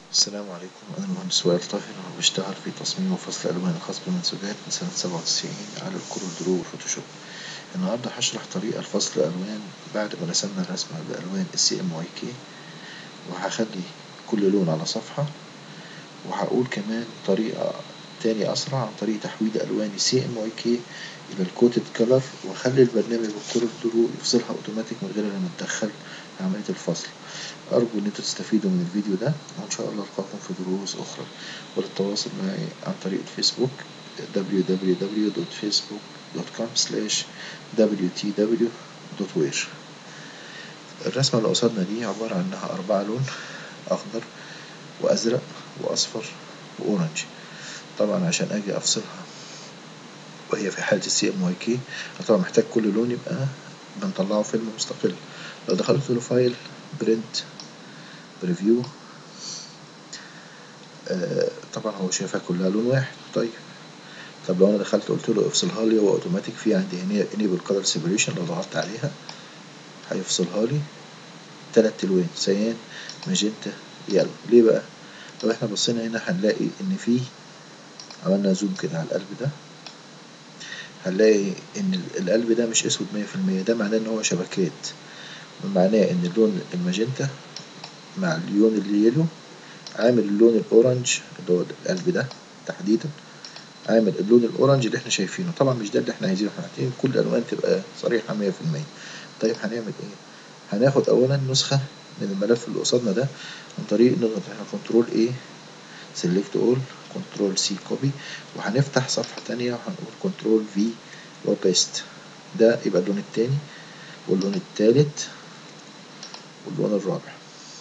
السلام عليكم أنا المهندس وائل طاهر وبشتغل في تصميم وفصل ألوان الخاص بالمنسوجات من سنة سبعة وتسعين على الكورل درو والفوتوشوب النهاردة هشرح طريقة لفصل الألوان بعد ما رسمنا الرسمة بألوان السي ام واي كي وهخلي كل لون على صفحة وهقول كمان طريقة تاني أسرع عن طريق تحويل ألوان السي ام واي كي إلى الكوتد كلر وأخلي البرنامج بالكورل درو يفصلها أوتوماتيك من غير ما نتدخل في عملية الفصل أرجو إن انتوا تستفيدوا من الفيديو ده وإن شاء الله ألقاكم في دروس أخرى وللتواصل معي عن طريق الفيسبوك www.facebook.com wtw.where الرسمة اللي قصادنا دي عبارة عن إنها أربعة لون أخضر وأزرق وأصفر وأورنج طبعا عشان أجي أفصلها وهي في حالة السي ام واي كي طبعا محتاج كل لون يبقى بنطلعه فيلم مستقل لو دخلت له فايل برنت بريفيو آه طبعا هو شايفها كلها لون واحد طيب طب لو انا دخلت قلت له افصلها لي هو اوتوماتيك في عندي هنا enable color separation لو ضغطت عليها هيفصلها لي تلات الوان سيان ماجنتا يلو ليه بقى لو احنا بصينا هنا هنلاقي ان في عملنا زوم كده على القلب ده هنلاقي ان القلب ده مش اسود مية في المية ده معناه ان هو شبكات معناه ان اللون الماجنتا مع اللون اليلو عامل اللون الاورنج اللي هو القلب ده تحديدا عامل اللون الاورنج اللي احنا شايفينه طبعا مش ده اللي احنا عايزينه احنا عايزين كل الالوان تبقى صريحه 100% طيب هنعمل ايه هناخد اولا نسخه من الملف اللي قصادنا ده عن طريق نضغط احنا كنترول ايه سيلكت اول كنترول سي كوبي وهنفتح صفحه تانية وهنقول كنترول في وبيست ده يبقى اللون التاني واللون التالت واللون الرابع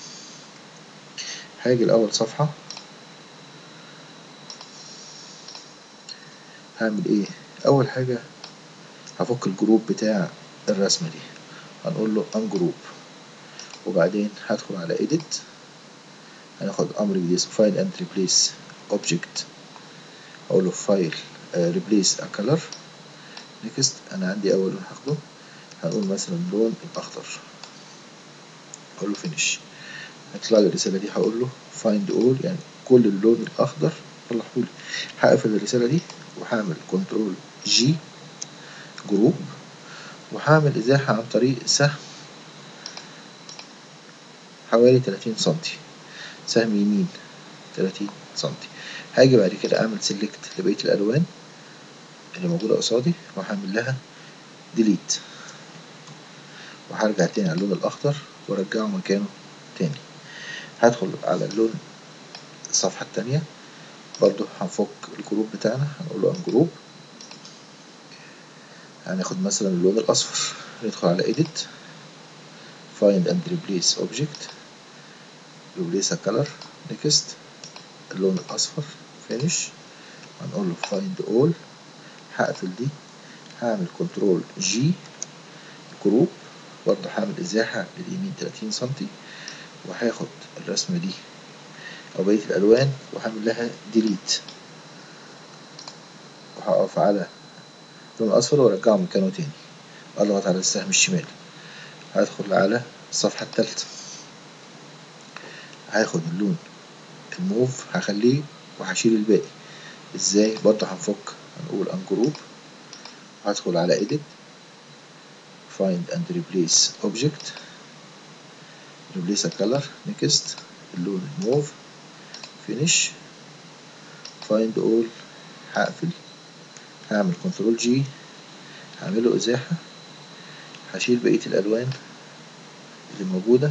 هاجي لأول صفحة هعمل ايه أول حاجة هفك الجروب بتاع الرسمة دي هنقول له انجروب وبعدين هدخل على edit هناخد أمر جديد اسمه file and replace object أقول له file uh, replace a color next أنا عندي أول لون هاخده هنقول مثلا اللون الأخضر أقول له finish هيطلع لي الرسالة دي هقول له find all يعني كل اللون الأخضر طلعهولي هقفل الرسالة دي وهعمل كنترول جي جروب وهعمل إزاحة عن طريق سهم حوالي 30 سنتي سهم يمين 30 سنتي هاجي بعد كده أعمل سيلكت لبقية الألوان اللي موجودة قصادي وهعمل لها ديليت وهرجع تاني على اللون الأخضر وأرجعه مكانه تاني هدخل على اللون الصفحة التانية برضو هنفك الجروب بتاعنا هنقول له انجروب هناخد مثلا اللون الأصفر ندخل على edit find and replace object replace a color next اللون الأصفر finish هنقول له find all هقفل دي هعمل كنترول جي جروب برضه هعمل إزاحة لليمين 30 سنتي وهاخد الرسمة دي أو بقية الألوان وهعمل لها ديليت وهقف على اللون الأصفر وأرجعه مكانه تاني أضغط على السهم الشمال هدخل على الصفحة التالتة هاخد اللون الموف هخليه وهشيل الباقي ازاي برضه هنفك هنقول انجروب هدخل على edit find and replace object replace a color next اللون الموف finish find all هقفل هعمل كنترول جي هعمله ازاحة هشيل بقية الالوان اللي موجودة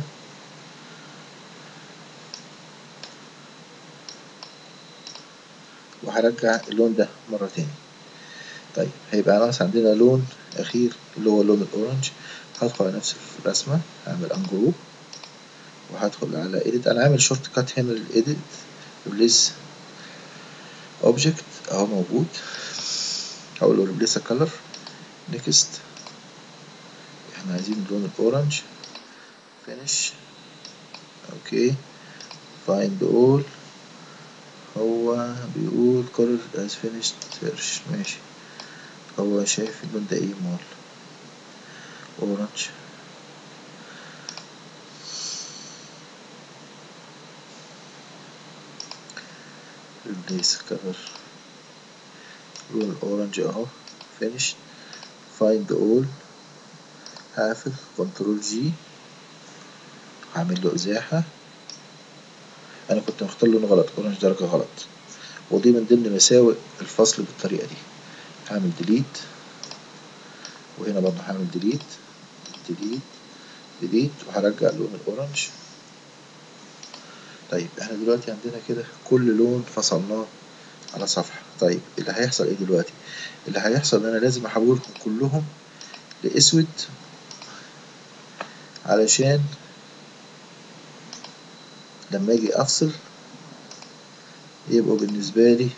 وهرجع اللون ده مرة تاني طيب هيبقى ناقص عندنا لون أخير اللي هو اللون الأورنج هدخل على نفس الرسمة هعمل انجروب وهدخل على edit أنا عامل شورت كات هنا للإيديت replace object أهو موجود هقول له replace a color next احنا عايزين اللون الأورنج finish اوكي find all هو بيقول color as finished search ماشي هو شايف اللون ده ايه مول اورنج replace color لون الأورنج أهو finish find all هقفل كنترول جي هعمل له إزاحة أنا كنت مختار لون غلط أورنج درجة غلط ودي من ضمن مساوئ الفصل بالطريقة دي هعمل ديليت وهنا برضه هعمل ديليت ديليت ديليت وهرجع لون الأورنج طيب احنا دلوقتي عندنا كده كل لون فصلناه على صفحة طيب اللي هيحصل ايه دلوقتي اللي هيحصل ان انا لازم احولهم كلهم لاسود علشان لما اجي افصل يبقوا بالنسبة لي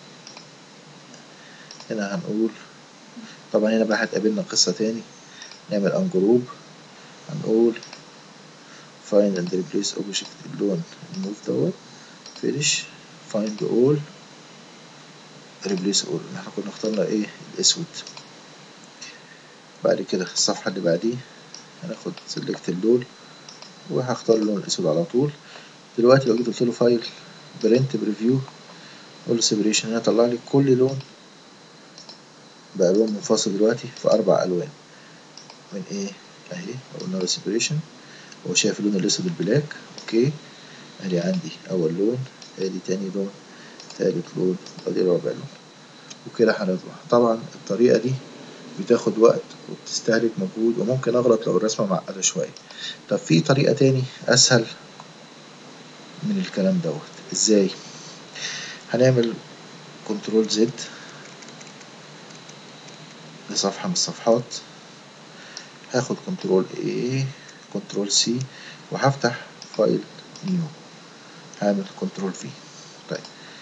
هنا هنقول طبعا هنا بقى هتقابلنا قصة تاني نعمل انجروب هنقول find and replace object اللون الموف دوت finish find all replace all احنا كنا اخترنا ايه الاسود بعد كده الصفحة اللي بعديه هناخد select اللون وهختار اللون الاسود على طول دلوقتي لو جيت قلت له فايل برنت بريفيو اقول له سيبريشن هنا طلع لي كل لون بألوان منفصل دلوقتي في أربع ألوان من إيه؟ أهي قلنا له سيبريشن هو شايف اللون الأسود البلاك أوكي أدي عندي أول لون أدي تاني لون تالت لون أدي رابع لون وكده هنطبع طبعا الطريقة دي بتاخد وقت وبتستهلك مجهود وممكن أغلط لو الرسمة معقدة شوية طب في طريقة تاني أسهل من الكلام دوت إزاي؟ هنعمل كنترول زد لصفحة من الصفحات هاخد كنترول A كنترول سي وهفتح فايل نيو هعمل كنترول في طيب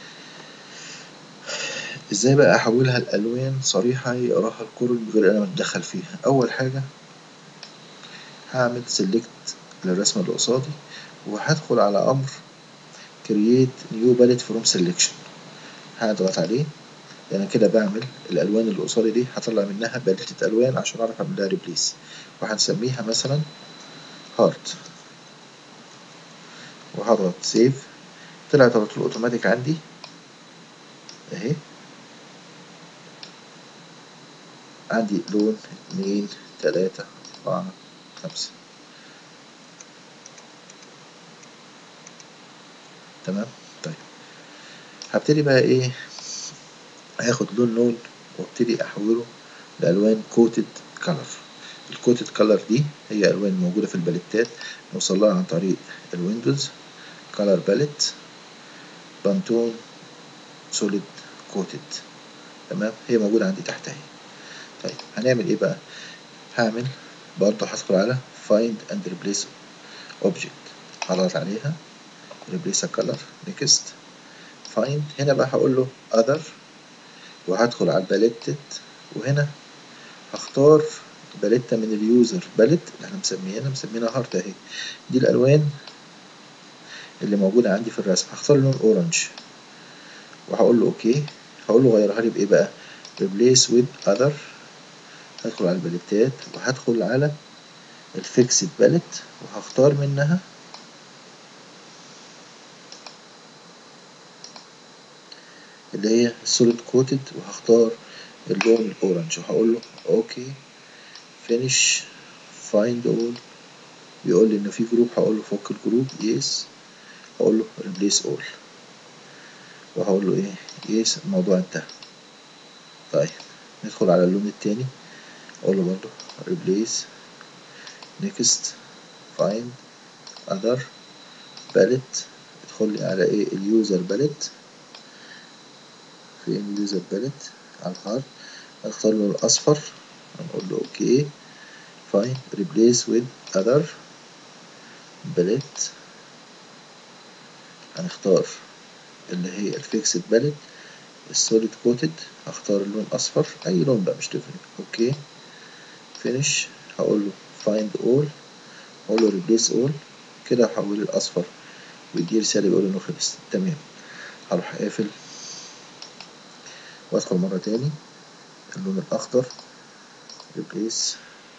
ازاي بقى احولها لالوان صريحة يقراها الكل من غير انا متدخل فيها اول حاجة هعمل سيلكت للرسمة اللي قصادي وهدخل على امر create new palette from selection هضغط عليه لأن يعني كده بعمل الألوان اللي قصادي دي هطلع منها باليتة ألوان عشان أعرف أعمل لها ريبليس وهنسميها مثلا هارت وهضغط سيف طلعت على طول أوتوماتيك عندي أهي عندي لون اتنين تلاتة أربعة خمسة تمام طيب هبتدي بقى إيه هاخد لون لون وابتدي احوله لالوان كوتد كلر الكوتد كلر دي هي الوان موجوده في الباليتات نوصل لها عن طريق الويندوز كلر باليت بانتون سوليد كوتد تمام هي موجوده عندي تحت اهي طيب هنعمل ايه بقى هعمل برضه هدخل على find and replace object هضغط عليها replace a color next find هنا بقى هقول له other وهدخل على الباليتة وهنا هختار باليتة من اليوزر باليت اللي احنا مسميينها مسمينها هارت اهي دي الالوان اللي موجودة عندي في الرسم هختار اللون اورنج وهقول له اوكي هقول له غيرها لي بايه بقى replace with other هدخل على الباليتات وهدخل على الفيكسد باليت وهختار منها اللي هي solid coated وهختار اللون الاورنج وهقول له اوكي finish find all بيقول لي ان في جروب هقول له فك الجروب يس هقول له replace all وهقول له ايه يس الموضوع انتهى طيب ندخل على اللون التاني اقول له برضه replace next find other palette ادخل لي على ايه اليوزر باليت فين اليوزر باليت على الهارد هنختار له الأصفر هنقول له أوكي فاين ريبليس ويز أذر باليت هنختار اللي هي الفيكسد باليت السوليد كوتد هختار اللون أصفر أي لون بقى مش تفرق أوكي فينيش هقول له فايند أول هقول له ريبليس أول كده هحول الأصفر ويدي رسالة بيقول إنه خلص تمام هروح قافل وادخل مرة تاني اللون الأخضر replace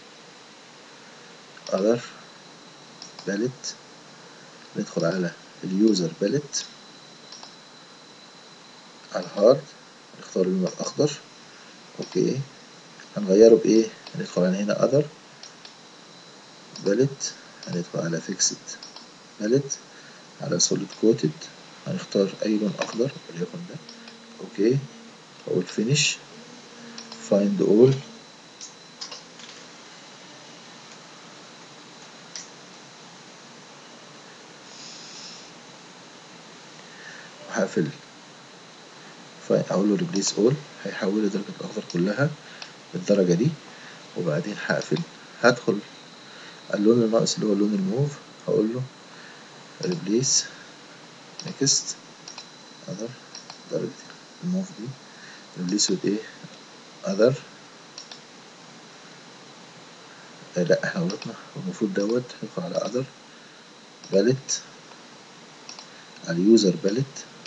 other palette ندخل على اليوزر باليت على الهارد نختار اللون الأخضر أوكي هنغيره بإيه؟ هندخل على هنا other باليت هندخل على fixed باليت على solid coated هنختار أي لون أخضر وليكن ده أوكي أقول finish find all وهقفل اقول له ريبليس اول هيحول لي درجة الاخضر كلها بالدرجة دي وبعدين هقفل هدخل اللون الناقص اللي هو لون الموف هقول له ريبليس نيكست اذر درجة الموف دي ريبليس وذ ايه اذر لا احنا غلطنا المفروض دوت ندخل على اذر باليت على اليوزر باليت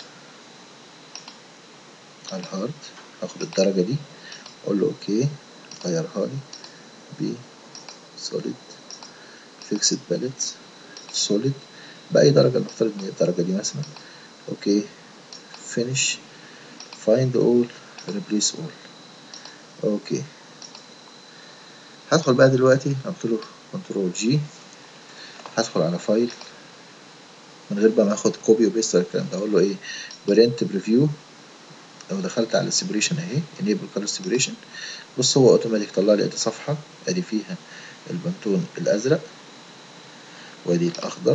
على الهارد هاخد الدرجة دي اقول له اوكي غيرها لي ب solid fixed palette solid بأي درجة نفترض ان الدرجة دي مثلا اوكي finish find all replace all اوكي هدخل بقى دلوقتي قلت له كنترول جي هدخل على فايل من غير بقى ما اخد كوبي وبيست الكلام ده اقول له ايه برنت بريفيو لو دخلت على السيبريشن اهي enable color separation بص هو اوتوماتيك طلع لي ادي صفحة ادي فيها البنتون الازرق وادي الاخضر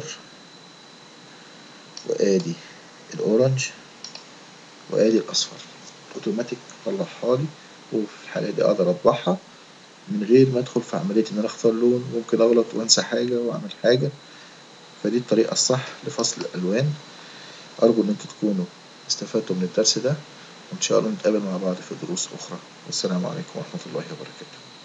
وادي الاورنج وادي الاصفر اوتوماتيك طلعها لي وفي الحالة دي اقدر اطبعها من غير ما ادخل في عملية ان انا اختار لون ممكن اغلط وانسى حاجة واعمل حاجة فدي الطريقة الصح لفصل الالوان ارجو ان انتوا تكونوا استفدتوا من الدرس ده وإن شاء الله نتقابل مع بعض في دروس أخرى والسلام عليكم ورحمة الله وبركاته